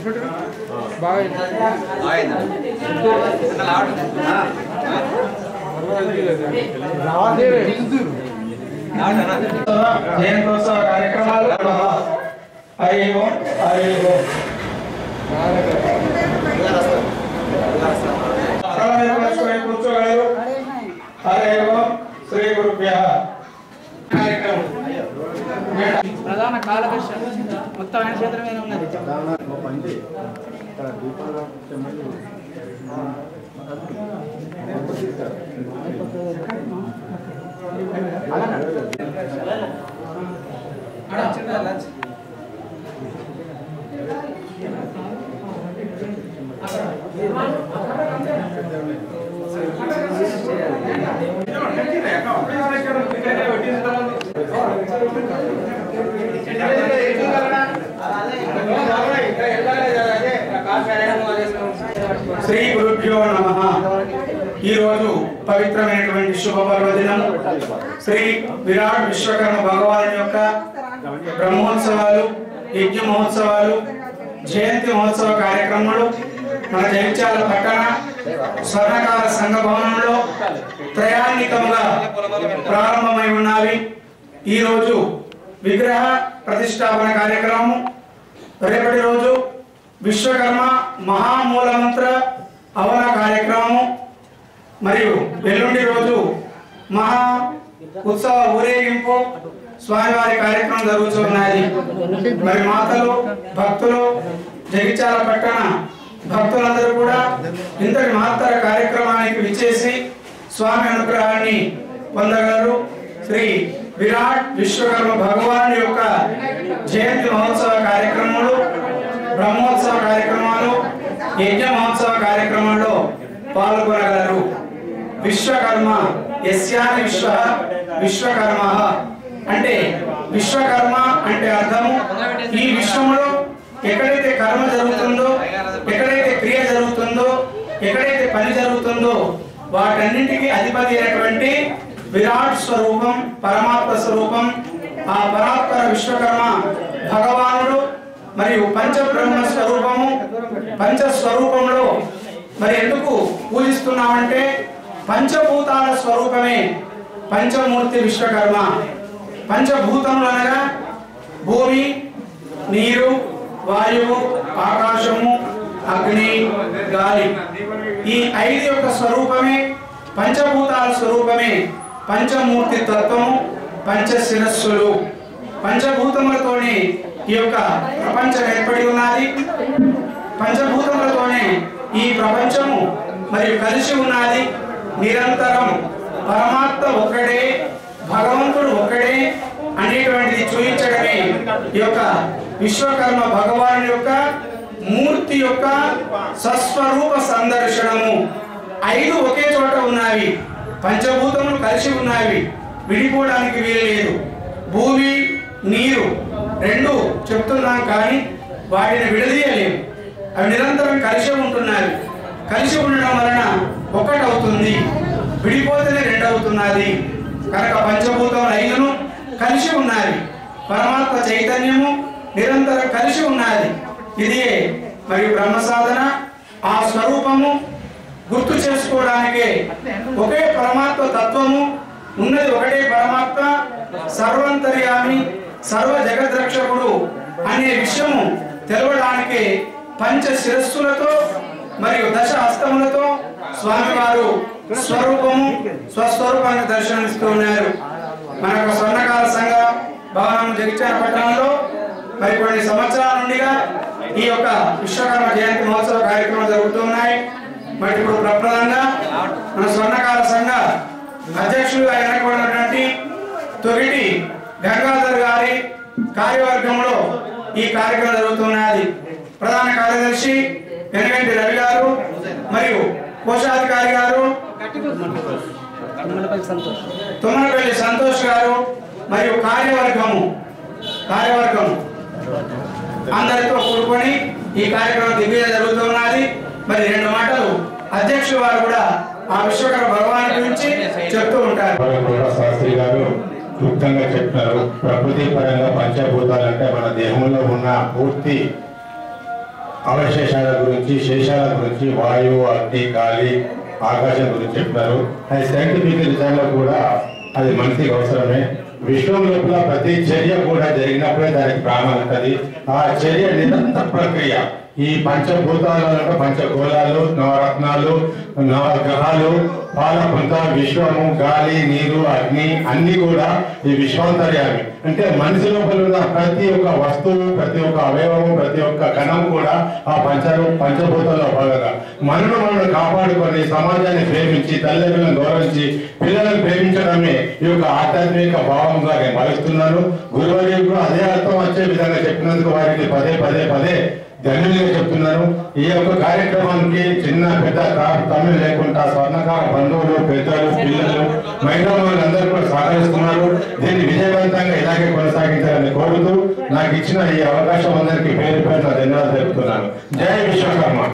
బాగా జయంతోత్సవ కార్యక్రమాలు హరి ఓం హరి ఓం సరళమైన కూర్చోగలరు హరి ఓం శ్రీ గురుభ్య కార్యక్రమం ప్రధాన కార్యదర్శి మొత్తం ఆయన క్షేత్రమే ఉన్నది శ్రీ గురుభ్యో నమ ఈరోజు పవిత్రమైనటువంటి శుభ పర్వదినం శ్రీ విరాట్ విశ్వకర్మ భగవాన్ యొక్క బ్రహ్మోత్సవాలు యజ్ఞ మహోత్సవాలు జయంతి మహోత్సవ కార్యక్రమాలు మన జగిత్యాల పట్టణ స్వర్ణకార సంఘ భవనంలో త్రయాన్నికముగా ప్రారంభమై ఉన్నవి ఈరోజు విగ్రహ ప్రతిష్టాపన కార్యక్రమం రేపటి రోజు విశ్వకర్మ మహామూల మంత్ర అవన కార్యక్రమం మరియు వెల్లుండి రోజు మహా ఉత్సవ ఊరేగింపు స్వామివారి కార్యక్రమం జరుగుతున్నది మరి మాతలు భక్తులు జగిత్యాల పట్టణ భక్తులందరూ కూడా ఇంతటి మహత్తర కార్యక్రమానికి విచ్చేసి స్వామి అనుగ్రహాన్ని పొందగలరు శ్రీ విరాట్ విశ్వకర్మ భగవాన్ యొక్క జయంతి మహోత్సవ కార్యక్రమాలు బ్రహ్మోత్సవ కార్యక్రమాలు యజ్ఞ మహోత్సవ కార్యక్రమాల్లో పాల్గొనగలరు విశ్వకర్మ యస్యాని విశ్వ విశ్వకర్మ అంటే విశ్వకర్మ అంటే అర్థము ఈ విశ్వంలో ఎక్కడైతే కర్మ జరుగుతుందో ఎక్కడైతే క్రియ జరుగుతుందో ఎక్కడైతే పని జరుగుతుందో వాటన్నింటికి అధిపతి అయినటువంటి విరాట్ స్వరూపం పరమాత్మ స్వరూపం ఆ పరాత్పర విశ్వకర్మ భగవానుడు మరియు పంచబ్రహ్మ స్వరూపము పంచ స్వరూపంలో మరి ఎందుకు పూజిస్తున్నామంటే పంచభూతాల స్వరూపమే పంచమూర్తి విశ్వకర్మ పంచభూతములు అనగా భూమి నీరు వాయువు ఆకాశము అగ్ని గాలి ఈ ఐదు యొక్క స్వరూపమే పంచభూతాల స్వరూపమే పంచమూర్తి తత్వము పంచ శిరస్సులు పంచభూతములతోనే ఈ యొక్క ప్రపంచం ఏర్పడి ఉన్నది పంచభూతములతోనే ఈ ప్రపంచము మరియు కలిసి ఉన్నది నిరంతరం పరమాత్మ ఒక్కడే భగవంతుడు ఒక్కడే అనేటువంటిది చూపించడమే ఈ యొక్క విశ్వకర్మ భగవాను యొక్క మూర్తి యొక్క సస్వరూప సందర్శనము ఐదు ఒకే చోట ఉన్నవి పంచభూతములు కలిసి ఉన్నవి విడిపోవడానికి వీలు లేదు భూమి నీరు రెండు చెప్తున్నాం కానీ వాటిని విడదీయలేము అవి నిరంతరం కలిసి ఉంటున్నాయి కలిసి ఉండడం వలన ఒకటవుతుంది విడిపోతేనే రెండు అవుతున్నది కనుక పంచభూతములు ఐదును కలిసి ఉన్నది పరమాత్మ చైతన్యము నిరంతరం కలిసి ఉన్నది ఇది మరియు బ్రహ్మ సాధన ఆ స్వరూపము గుర్తు చేసుకోవడానికే ఒకే పరమాత్మ తత్వము ఉన్నది ఒకటే పరమాత్మ సర్వంతర్యామి సర్వ జగద్రక్షకుడు అనే విషయము తెలవడానికి పంచ శిరస్సులతో మరియు దశ హస్తములతో స్వామివారు స్వరూపము స్వస్వరూపాన్ని దర్శనమిస్తూ ఉన్నారు మన యొక్క స్వర్ణకాల సంఘ భవనం జగిత్యాల పట్టణంలో మరి కొన్ని సంవత్సరాల నుండిగా ఈ యొక్క విశ్వకర్మ జయంతి మహోత్సవ కార్యక్రమాలు జరుగుతున్నాయి మరి ఇప్పుడు ప్రప్రదంగా మన స్వర్ణకాల సంఘ అధ్యక్షులుగా ఎన్నుకోబడినటువంటి తొగిటి గంగాధర్ గారి కార్యవర్గంలో ఈ కార్యక్రమం జరుగుతున్నది ప్రధాన కార్యదర్శి వెనగంటి రవి గారు మరియు కోశాధికారి గారు తుమ్మనపల్లి సంతోష్ గారు మరియు కార్యవర్గము కార్యవర్గము అందరితో కూడుకొని ఈ కార్యక్రమం దిగ్విజయం జరుగుతున్నది మరి రెండు మాటలు అధ్యక్షుడు వారు కూడా ఆ విశ్వకర్మ భగవాన్ గురించి చెప్తూ ఉంటారు కూడా శాస్త్రి గారు క్లుప్తంగా చెప్పినారు ప్రకృతి పరంగా పంచభూతాలు అంటే మన దేహంలో ఉన్న పూర్తి అవశేషాల గురించి శేషాల గురించి వాయువు అగ్ని గాలి ఆకాశం గురించి చెప్పినారు అది సైంటిఫిక్ రీజన్లో కూడా అది మనిషికి అవసరమే విశ్వం లోపల ప్రతి చర్య కూడా జరిగినప్పుడే దానికి ప్రాణం ఉంటుంది ఆ చర్య నిరంతర ప్రక్రియ ఈ పంచభూతాలలో పంచగోళాలు నవరత్నాలు నవగ్రహాలు పాలపుంత విశ్వము గాలి నీరు అగ్ని అన్ని కూడా ఈ విశ్వాంతర్యామి అంటే మనిషి లోపల ఉన్న ప్రతి ఒక్క వస్తువు ప్రతి ఒక్క అవయవము ప్రతి ఒక్క కణం కూడా ఆ పంచ పంచభూతంలో భాగంగా మనను మనం కాపాడుకొని సమాజాన్ని ప్రేమించి తల్లిదండ్రులను గౌరవించి పిల్లలను ప్రేమించడమే ఈ యొక్క ఆధ్యాత్మిక భావంగా నేను భావిస్తున్నాను గురువర్యులు కూడా అదే అర్థం వచ్చే విధంగా చెప్పినందుకు వారికి పదే పదే పదే ధన్యులుగా చెప్తున్నాను ఈ యొక్క కార్యక్రమానికి చిన్న పెద్ద తా- తమిళ లేకుండా స్వర్ణకార బంధువులు పెద్దలు పిల్లలు మహిళా వాళ్ళందరూ కూడా సహకరిస్తున్నారు దీన్ని విజయవంతంగా ఇలాగే కొనసాగించాలని కోరుతూ నాకు ఇచ్చిన ఈ అవకాశం అందరికీ పేరు పేరున ధన్యవాదాలు తెలుపుతున్నాను జై విశ్వకర్మ